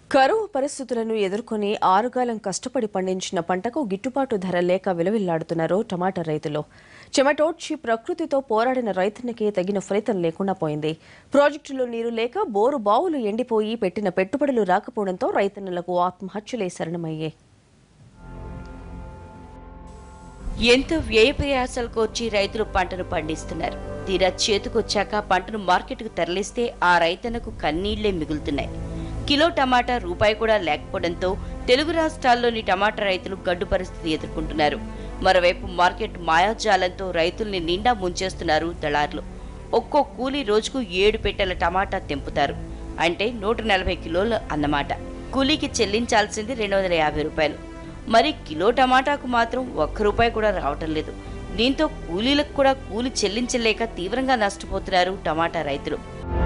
కరువు పరిస్థితులను ఎదుర్కొని ఆరుగాలం కష్టపడి పండించిన పంటకు గిట్టుబాటు ధర లేక విలువిల్లాడుతున్నారు టమాటా రైతులు చెమటోడ్చి ప్రకృతితో పోరాడిన రైతునికి తగిన ఫలితం లేకుండా పోయింది ప్రాజెక్టులో నీరు లేక బోరు బావులు ఎండిపోయి పెట్టిన పెట్టుబడులు రాకపోవడంతో రైతన్నులకు ఆత్మహత్యలే శరణమయ్యాయి ఎంతో వ్యయ ప్రయాసాలకు వచ్చి రైతులు పంటను పండిస్తున్నారు తీరా చేతికొచ్చాక పంటను మార్కెట్కు తరలిస్తే ఆ రైతన్నకు కన్నీళ్లే మిగులుతున్నాయి కిలో టమాటా రూపాయి కూడా లేకపోవడంతో తెలుగు రాష్ట్రాల్లోని టమాటా రైతులు గడ్డు పరిస్థితి ఎదుర్కొంటున్నారు మరోవైపు మార్కెట్ మాయాజాలంతో రైతుల్ని నిండా ముంచేస్తున్నారు దళార్లు ఒక్కో కూలీ రోజుకు ఏడు పెట్టెల టమాటా తెంపుతారు అంటే నూట నలభై కిలోలు అన్నమాట కూలీకి చెల్లించాల్సింది రెండు వందల యాభై రూపాయలు మరి కిలో టమాటాకు మాత్రం ఒక్క రూపాయి కూడా రావటం లేదు దీంతో కూలీలకు కూడా కూలి చెల్లించలేక తీవ్రంగా నష్టపోతున్నారు టమాటా రైతులు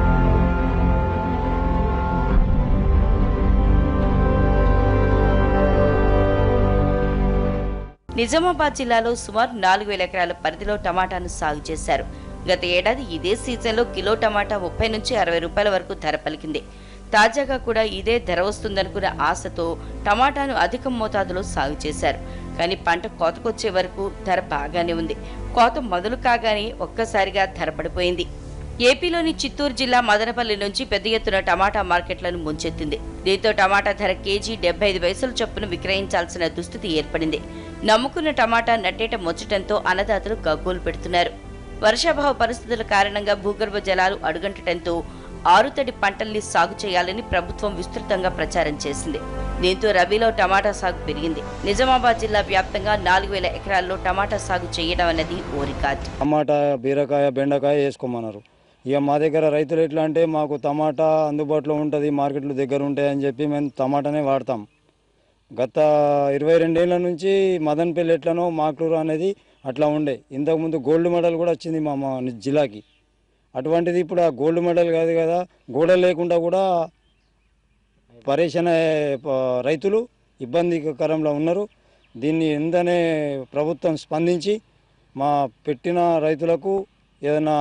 నిజామాబాద్ జిల్లాలో సుమారు నాలుగు వేల ఎకరాల పరిధిలో టమాటాను సాగు చేశారు గత ఏడాది ఇదే సీజన్లో కిలో టమాటా ముప్పై నుంచి అరవై రూపాయల వరకు ధర పలికింది తాజాగా కూడా ఇదే ధర వస్తుందనుకున్న ఆశతో టమాటాను అధిక మోతాదులో సాగు చేశారు కానీ పంట కోతకొచ్చే వరకు ధర బాగానే ఉంది కోత మొదలు కాగానే ఒక్కసారిగా ధర పడిపోయింది ఏపీలోని చిత్తూరు జిల్లా మదనపల్లి నుంచి పెద్ద ఎత్తున టమాటా మార్కెట్లను ముంచెత్తింది దీంతో టమాటా ధర కేజీ డెబ్బై ఐదు పైసలు చొప్పున విక్రయించాల్సిన దుస్థితి ఏర్పడింది నమ్ముకున్న టమాటా నట్టేట ముచ్చటంతో అన్నదాతలు గగ్గోలు పెడుతున్నారు వర్షాభావ పరిస్థితుల కారణంగా భూగర్భ జలాలు అడుగంటడంతో ఆరుతడి పంటల్ని సాగు చేయాలని ప్రభుత్వం విస్తృతంగా ప్రచారం చేసింది దీంతో రబీలో టమాటా సాగు పెరిగింది నిజామాబాద్ జిల్లా వ్యాప్తంగా నాలుగు వేల ఎకరాల్లో టమాటా సాగు చేయడం అన్నది ఓ రికార్డు టమాటా బీరకాయ బెండకాయ వేసుకోమన్నారు ఇక మా దగ్గర రైతులు ఎట్లా అంటే మాకు టమాటా అందుబాటులో ఉంటుంది మార్కెట్లు దగ్గర ఉంటాయని చెప్పి మేము టమాటానే వాడతాం గత ఇరవై రెండేళ్ల నుంచి మదన్పల్లి ఎట్లనో మాక్లూరు అనేది అట్లా ఉండే ఇంతకుముందు గోల్డ్ మెడల్ కూడా వచ్చింది మా మా జిల్లాకి అటువంటిది ఇప్పుడు ఆ గోల్డ్ మెడల్ కాదు కదా గోడ లేకుండా కూడా పరేషాన్ అయ్యే ప- రైతులు ఇబ్బందికరంలో ఉన్నారు దీన్ని ఎందనే ప్రభుత్వం స్పందించి మా పెట్టిన రైతులకు ఏదైనా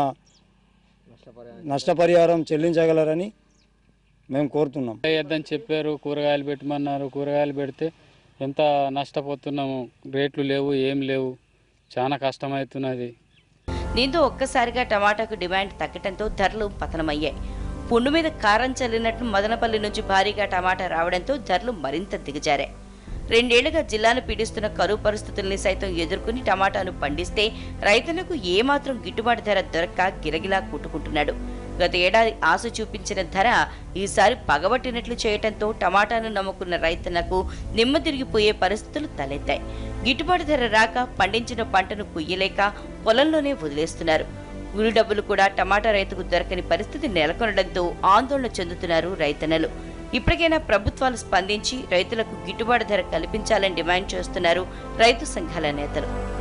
నష్టపరిహారం చెల్లించగలరని మేము కోరుతున్నాం వేయద్దని చెప్పారు కూరగాయలు పెట్టమన్నారు కూరగాయలు పెడితే ఎంత నష్టపోతున్నాము రేట్లు లేవు ఏం లేవు చాలా కష్టమవుతున్నది దీంతో ఒక్కసారిగా టమాటాకు డిమాండ్ తగ్గటంతో ధరలు పతనమయ్యాయి పుండు మీద కారం చల్లినట్లు మదనపల్లి నుంచి భారీగా టమాటా రావడంతో ధరలు మరింత దిగజారాయి రెండేళ్లుగా జిల్లాను పీడిస్తున్న కరువు పరిస్థితుల్ని సైతం ఎదుర్కొని టమాటాను పండిస్తే రైతులకు ఏమాత్రం గిట్టుబాటు ధర దొరక్క గిరగిలా కొట్టుకుంటున్నాడు గత ఏడాది ఆశ చూపించిన ధర ఈసారి పగబట్టినట్లు చేయటంతో టమాటాను నమ్ముకున్న రైతులకు నిమ్మ తిరిగిపోయే పరిస్థితులు తలెత్తాయి గిట్టుబాటు ధర రాక పండించిన పంటను కుయ్యలేక పొలంలోనే వదిలేస్తున్నారు గురి డబ్బులు కూడా టమాటా రైతుకు దొరకని పరిస్థితి నెలకొనడంతో ఆందోళన చెందుతున్నారు రైతన్నలు ఇప్పటికైనా ప్రభుత్వాలు స్పందించి రైతులకు గిట్టుబాటు ధర కల్పించాలని డిమాండ్ చేస్తున్నారు రైతు సంఘాల నేతలు